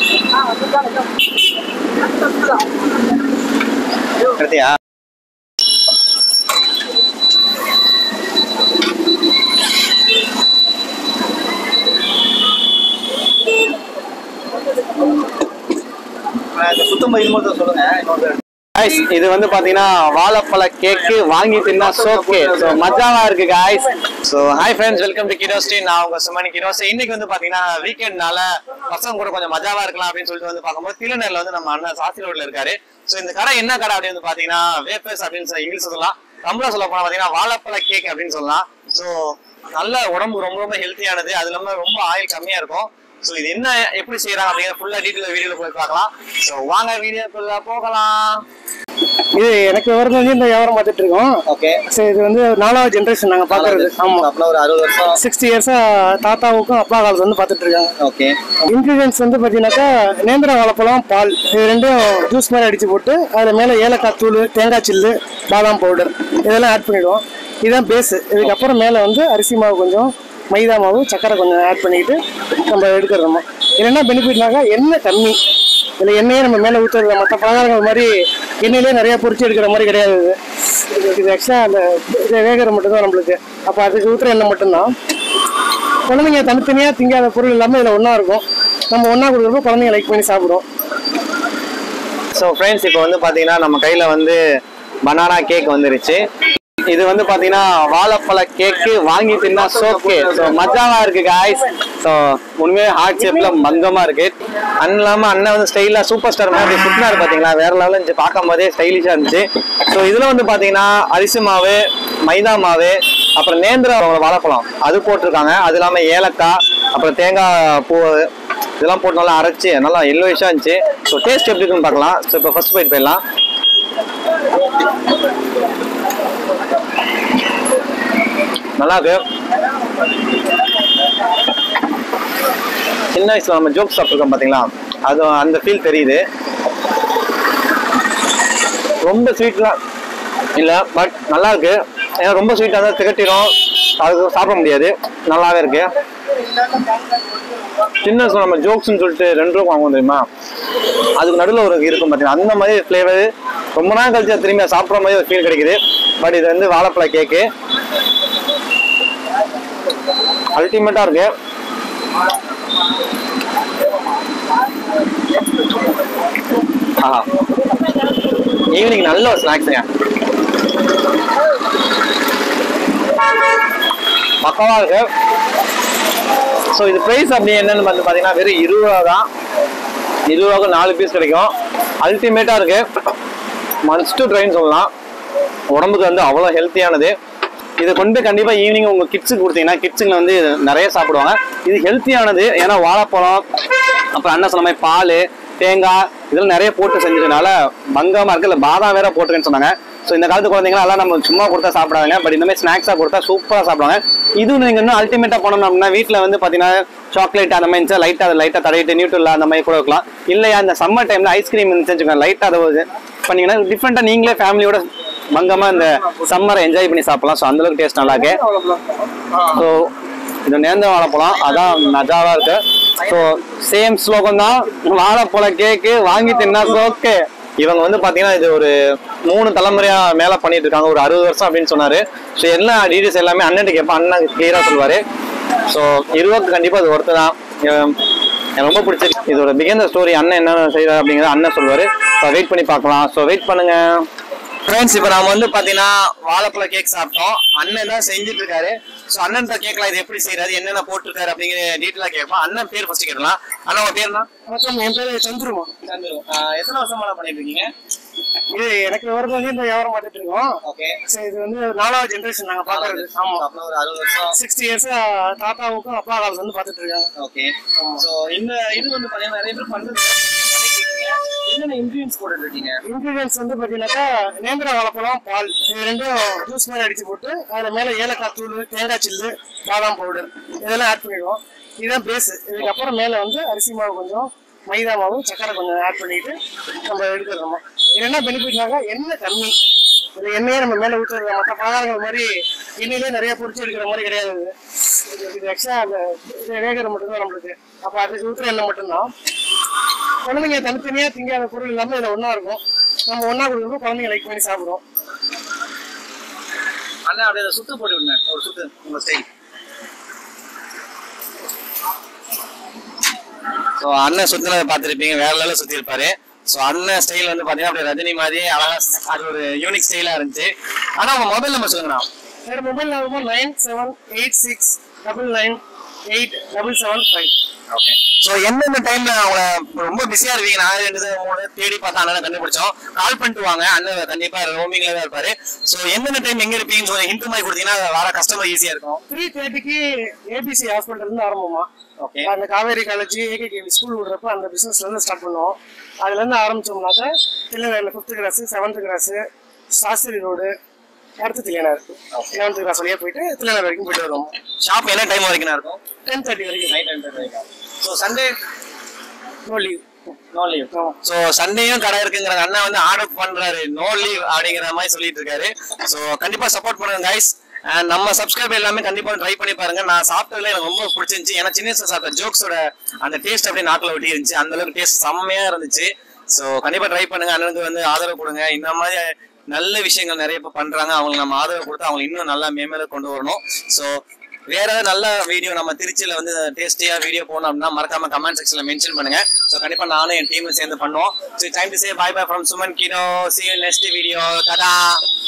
எடுத்தியா சுத்தம் இது மட்டும் சொல்லுங்க இன்னொரு guys, இது வந்து பாத்தீங்கன்னா வாழைப்பழ கேக்கு வாங்கி தின்னா சோக்கே ஸோ மஜாவா இருக்கு guys so hi friends welcome to கிரோஸ்டி நான் உங்க சுமனி கிரோஸ் இன்னைக்கு வந்து பாத்தீங்கன்னா வீக்கெண்ட்னால பசங்க கூட கொஞ்சம் மஜாவா இருக்கலாம் அப்படின்னு சொல்லிட்டு வந்து பார்க்கும்போது தில்லுநர்ல வந்து நம்ம அண்ணன் சாசி ரோட்ல இருக்காரு ஸோ இந்த கடை என்ன கடை அப்படின்னு வந்து பாத்தீங்கன்னா வேப்பர்ஸ் அப்படின்னு சொல்லி இங்கிலீஷ் சொல்லலாம் தமிழ்ல சொல்ல போனா பாத்தீங்கன்னா வாழைப்பழ கேக் அப்படின்னு சொல்லலாம் ஸோ நல்ல உடம்பு ரொம்ப ரொம்ப ஹெல்த்தியானது அது இல்லாம ரொம்ப ஆயில் கம்மியா இருக்கும் ஸோ இது என்ன எப்படி செய்யறாங்க அப்படிங்கிற ஃபுல்லா டீட்டெயில் வீடியோல போய் பார்க்கலாம் ஸோ வாங்க வீடியோக்குள்ள போகலாம் இது எனக்கு விவரம் வந்து இந்த வியாபாரம் பார்த்துட்டு இருக்கோம் ஓகே சரி இது வந்து நாலாவது ஜென்ரேஷன் நாங்கள் பார்க்கறது ஆமாம் அப்படின்னா ஒரு அறுபது வருஷம் சிக்ஸ்டி இயர்ஸாக தாத்தாவுக்கும் அப்பா காலத்து வந்து பார்த்துட்டு இருக்காங்க ஓகே இன்க்ரீடியன்ஸ் வந்து பார்த்தீங்கன்னாக்கா நேந்திர வாழைப்பழம் பால் இது ரெண்டும் ஜூஸ் மாதிரி அடித்து போட்டு அதில் மேலே ஏலக்காய் தூள் தேங்காய் சில்லு பாதாம் பவுடர் இதெல்லாம் ஆட் பண்ணிடுவோம் இதுதான் பேஸு இதுக்கப்புறம் மேலே வந்து அரிசி மாவு கொஞ்சம் மைதா மாவு சக்கரை கொஞ்சம் ஆட் பண்ணிக்கிட்டு நம்ம எடுக்கிறோமா இது என்ன பெனிஃபிட்னாக்கா எண்ணெய் கம்மி இதில் எண்ணெயே நம்ம மேலே ஊற்றுறது மற்ற பலகாரங்கள் மாதிரி எண்ணெயிலே நிறையா பொரிச்சு எடுக்கிற மாதிரி கிடையாது இது இது எக்ஸ்ட்ரா அந்த இது வேகிற மட்டும்தான் நம்மளுக்கு அப்போ அதுக்கு ஊற்றுற எண்ணெய் மட்டும்தான் குழந்தைங்க தனித்தனியாக திங்காத பொருள் எல்லாமே இதில் ஒன்றா இருக்கும் நம்ம ஒன்றா கொடுக்குறப்போ குழந்தைங்க லைக் பண்ணி சாப்பிடும் ஸோ ஃப்ரெண்ட்ஸ் இப்போ வந்து பார்த்தீங்கன்னா நம்ம கையில் வந்து பனானா கேக் வந்துருச்சு இது வந்து பார்த்தீங்கன்னா வாழைப்பழ கேக்கு வாங்கி தின்னா சோக்கே ஸோ மஜாவா இருக்கு காய்ஸ் ஸோ உண்மையே ஹார்ட் ஷேப்ல மங்கமா இருக்கு அண்ணன் இல்லாம அண்ணன் வந்து ஸ்டைலா சூப்பர் ஸ்டார் மாதிரி சுத்தினாரு பாத்தீங்களா வேற லெவலில் இருந்துச்சு பார்க்கும் போதே ஸ்டைலிஷா இருந்துச்சு ஸோ இதுல வந்து பாத்தீங்கன்னா அரிசி மாவு மைதா மாவு அப்புறம் நேந்திர வாழைப்பழம் அது போட்டிருக்காங்க அது இல்லாம ஏலக்காய் அப்புறம் தேங்காய் பூ இதெல்லாம் போட்டு நல்லா அரைச்சு நல்லா எல்லோயிஷா இருந்துச்சு ஸோ டேஸ்ட் எப்படி இருக்குன்னு பார்க்கலாம் ஸோ இப்போ ஃபர்ஸ்ட் பைட் போயிடலாம் நல்லா இருக்கு சின்ன வயசுல நம்ம ஜோக் சாப்பிட்ருக்கோம் பாத்தீங்களா அது அந்த ஃபீல் தெரியுது ரொம்ப ஸ்வீட்லாம் இல்லை பட் நல்லா இருக்கு ஏன்னா ரொம்ப ஸ்வீட்டாக இருந்தால் திகட்டிடும் அதுக்கு சாப்பிட முடியாது நல்லாவே இருக்கு சின்ன வயசுல நம்ம ஜோக்ஸ்னு சொல்லிட்டு ரெண்டு ரூபா வாங்குவோம் தெரியுமா அதுக்கு நடுவில் ஒரு இருக்கும் பார்த்தீங்கன்னா அந்த மாதிரி ஃப்ளேவர் ரொம்ப நாள் கழிச்சு அது திரும்பி சாப்பிட்ற மாதிரி ஒரு ஃபீல் கிடைக்குது பட் இது வந்து வாழைப்பழ கேக்கு அல்டிமேட்டா இருக்கு ஆஹா ஈவினிங் நல்ல ஒரு ஸ்நாக்ஸுங்க பக்கவா இருக்கு ஸோ இது ப்ரைஸ் அப்படி என்னன்னு வந்து பார்த்தீங்கன்னா வெறும் இருபது ரூபா தான் இருபது ரூபாய்க்கு நாலு பீஸ் கிடைக்கும் அல்டிமேட்டாக இருக்கு மஸ்ட் டு ட்ரைன்னு சொல்லலாம் உடம்புக்கு வந்து அவ்வளோ ஹெல்த்தியானது இதை கொண்டு போய் கண்டிப்பாக ஈவினிங் உங்கள் கிட்ஸுக்கு கொடுத்தீங்கன்னா கிட்ஸுங்களை வந்து இது நிறைய சாப்பிடுவாங்க இது ஹெல்த்தியானது ஏன்னா வாழைப்பழம் அப்புறம் அண்ணன் சொன்ன மாதிரி பால் தேங்காய் இதெல்லாம் நிறைய போட்டு செஞ்சதுனால மங்கமாக இருக்கு இல்லை பாதாம் வேற போட்டுருக்குன்னு சொன்னாங்க ஸோ இந்த காலத்து குழந்தைங்களாம் எல்லாம் நம்ம சும்மா கொடுத்தா சாப்பிடாங்க பட் இந்த மாதிரி ஸ்நாக்ஸாக கொடுத்தா சூப்பராக சாப்பிடுவாங்க இது நீங்கள் இன்னும் அல்டிமேட்டாக பண்ணணும் அப்படின்னா வீட்டில் வந்து பார்த்தீங்கன்னா சாக்லேட் அந்த மாதிரி இருந்துச்சா லைட்டாக அதை லைட்டாக தடவிட்டு நியூட்ரல் அந்த மாதிரி கூட வைக்கலாம் இல்லையா அந்த சம்மர் டைமில் ஐஸ்கிரீம் இருந்துச்சுன்னு லைட்டாக அதை ஒரு பண்ணீங்கன்னா டிஃப்ரெண்ட்டாக நீங்களே ஃபேமிலியோட மங்கமாக இந்த சம்மரை என்ஜாய் பண்ணி சாப்பிடலாம் ஸோ அந்தளவுக்கு டேஸ்ட் நல்லா இருக்கு ஸோ இது நேர்ந்த வாழைப்பழம் அதான் நஜாவா இருக்கு ஸோ சேம் ஸ்லோகம் தான் வாழைப்பழ கேக்கு வாங்கி தின்னா ஓகே இவங்க வந்து பாத்தீங்கன்னா இது ஒரு மூணு தலைமுறையா மேல பண்ணிட்டு இருக்காங்க ஒரு அறுபது வருஷம் அப்படின்னு சொன்னாரு ஸோ எல்லா டீடைல்ஸ் எல்லாமே அண்ணன் கேட்பேன் அண்ணன் கிளியரா சொல்லுவாரு ஸோ இருபதுக்கு கண்டிப்பா அது ஒருத்தர் தான் எம், எனக்கு ரொம்ப பிடிச்சிருக்கு இதோட பிகேந்த ஸ்டோரி அண்ணன் என்ன செய்யறாரு அப்படிங்கிறத அண்ணன் சொல்லுவாரு ஸோ வெயிட் பண்ணி பார்க்கலாம் ஸோ வெயிட் பண்ணுங்க ஃப்ரெண்ட்ஸ் இப்போ நாம வந்து பாத்தீங்கன்னா வாழைப்பழ கேக் சாப்பிட்டோம் அண்ணன் தான் செஞ்சுட்டு இருக்காரு ஸோ அண்ணன் கேட்கலாம் இது எப்படி செய்யறாரு என்னென்ன போட்டிருக்காரு அப்படிங்கிற டீட்டெயிலாக கேட்போம் அண்ணன் பேர் ஃபர்ஸ்ட் கேட்கலாம் அண்ணா உங்க பேர் என்ன மற்றும் என் பேர் சந்துருமா சந்திரும் ஆஹ் எத்தனை வருஷமா பண்ணிட்டு இருக்கீங்க இது எனக்கு விவரம் வந்து இந்த வியாபாரம் பார்த்துட்டு இருக்கோம் ஓகே சரி இது வந்து நாலாவது ஜென்ரேஷன் நாங்கள் பார்க்கறது ஆமாம் அப்படின்னா ஒரு அறுபது வருஷம் சிக்ஸ்டி இயர்ஸா தாத்தாவுக்கும் அப்பா காலத்து வந்து பார்த்துட்டு இருக்காங்க ஓகே ஸோ இந்த இது வந்து பாத்தீங்கன்னா நிறைய பேர் பண்றது பண்ணிட்டு இருக்கீங்க என்னென்ன இன்கிரீடியன்ஸ் போட்டுட்டு இருக்கீங்க இன்க்ரீடியன்ஸ் வந்து பார்த்தீங்கன்னாக்கா நேந்திர வாழைப்பழம் பால் இது ரெண்டும் ஜூஸ் மாதிரி அடிச்சு போட்டு அதில் மேலே ஏலக்காய் தூள் தேங்காய் சில்லு பாதாம் பவுடர் இதெல்லாம் ஆட் பண்ணிடுவோம் இதுதான் பேஸ் இதுக்கப்புறம் மேலே வந்து அரிசி மாவு கொஞ்சம் மைதா மாவு சக்கரை கொஞ்சம் ஆட் பண்ணிட்டு நம்ம எடுத்துடுறோம் இது என்ன பெனிஃபிட்னாக்கா எண்ணெய் கம்மி இது எண்ணெயே நம்ம மேலே ஊற்றுறது மற்ற பலகாரங்கள் மாதிரி எண்ணெயிலே நிறைய பொரிச்சு எடுக்கிற மாதிரி கிடையாது இது. இது எக்ஸ்ட்ரா அந்த இது வேகிற மட்டும்தான் நம்மளுக்கு அப்போ அதுக்கு ஊற்றுற எண்ணெய் மட்டும்தான் குழந்தைங்க தனித்தனியா திங்காத பொருள் இல்லாம இதுல ஒண்ணா இருக்கும் நம்ம ஒண்ணா கொடுக்குறப்ப குழந்தைங்க லைக் பண்ணி சாப்பிடுவோம் அண்ணா அப்படியே அதை சுத்து போட்டு விடுங்க ஒரு சுத்து உங்க ஸ்டைல் ஸோ அண்ணன் சுத்தினதை பார்த்துருப்பீங்க வேற லெவலில் சுத்தி இருப்பாரு ஸோ அண்ணன் ஸ்டைல் வந்து பார்த்தீங்கன்னா அப்படியே ரஜினி மாதிரி அழகா அது ஒரு யூனிக் ஸ்டைலா இருந்துச்சு ஆனா உங்க மொபைல் நம்பர் சொல்லுங்கண்ணா வேற mobile number nine seven eight six double nine eight double seven five okay so எந்தெந்த டைம்ல அவங்க ரொம்ப பிஸியா இருப்பீங்க நான் ரெண்டு மூணு தேடி பார்த்து அண்ணனை கண்டுபிடிச்சோம் கால் பண்ணிட்டு வாங்க அண்ணன் கண்டிப்பா ரோமிங்ல தான் இருப்பாரு ஸோ எந்தெந்த டைம் எங்க இருப்பீங்கன்னு சொல்லி ஹிண்ட் மாதிரி கொடுத்தீங்கன்னா வர கஸ்டமர் ஈஸியா இருக்கும் த்ரீ தேர்ட்டிக்கு ஏபிசி ஹாஸ்பிட்டல் இருந்து ஆரம்பமா ஓகே அந்த காவேரி காலேஜ் ஏகேகேவி ஸ்கூல் விடுறப்ப அந்த பிசினஸ்ல இருந்து ஸ்டார்ட் பண்ணுவோம் அதுல இருந்து ஆரம்பிச்சோம்னாக்க தில்லைநகர்ல fifth class seventh class Shastri road அடுத்து தில்லைநகர் லெவன்த் கிளாஸ் வழியா போயிட்டு தில்லைநகர் வரைக்கும் போயிட்டு வருவோம் ஷாப் என்ன டைம் வரைக்கும் இருக்கும் டென் தேர்ட்டி வரைக்கும் நைட் டென் வரைக்கும் so Sunday no leave no leave so சண்டேயும் கடை இருக்குங்கிற அண்ணா வந்து ஆர்டர் பண்றாரு நோ லீவ் அப்படிங்கிற மாதிரி சொல்லிட்டு இருக்காரு ஸோ கண்டிப்பா சப்போர்ட் பண்ணுங்க கைஸ் அண்ட் நம்ம சப்ஸ்கிரைபர் எல்லாமே கண்டிப்பா ட்ரை பண்ணி பாருங்க நான் சாப்பிட்டதுல எனக்கு ரொம்ப பிடிச்சிருந்துச்சு ஏன்னா சின்ன வயசுல சாப்பிட்ட ஜோக்ஸோட அந்த டேஸ்ட் அப்படியே நாக்கில் ஒட்டி இருந்துச்சு அந்த அளவுக்கு டேஸ்ட் செம்மையா இருந்துச்சு ஸோ கண்டிப்பா ட்ரை பண்ணுங்க அண்ணனுக்கு வந்து ஆதரவு கொடுங்க இந்த மாதிரி நல்ல விஷயங்கள் நிறைய இப்போ பண்றாங்க அவங்களுக்கு நம்ம ஆதரவு கொடுத்து அவங்க இன்னும் நல்லா மேம்பேல கொண்டு வரணும் ஸோ வேற ஏதாவது நல்ல வீடியோ நம்ம திருச்சியில வந்து டேஸ்டியா வீடியோ போனோம் அப்படின்னா மறக்காம கமெண்ட் செக்ஷன்ல மென்ஷன் பண்ணுங்க ஸோ கண்டிப்பா நானும் என் டீம்ல சேர்ந்து பண்ணுவோம் so time to say bye bye from Suman கினோ சி நெக்ஸ்ட் வீடியோ டாடா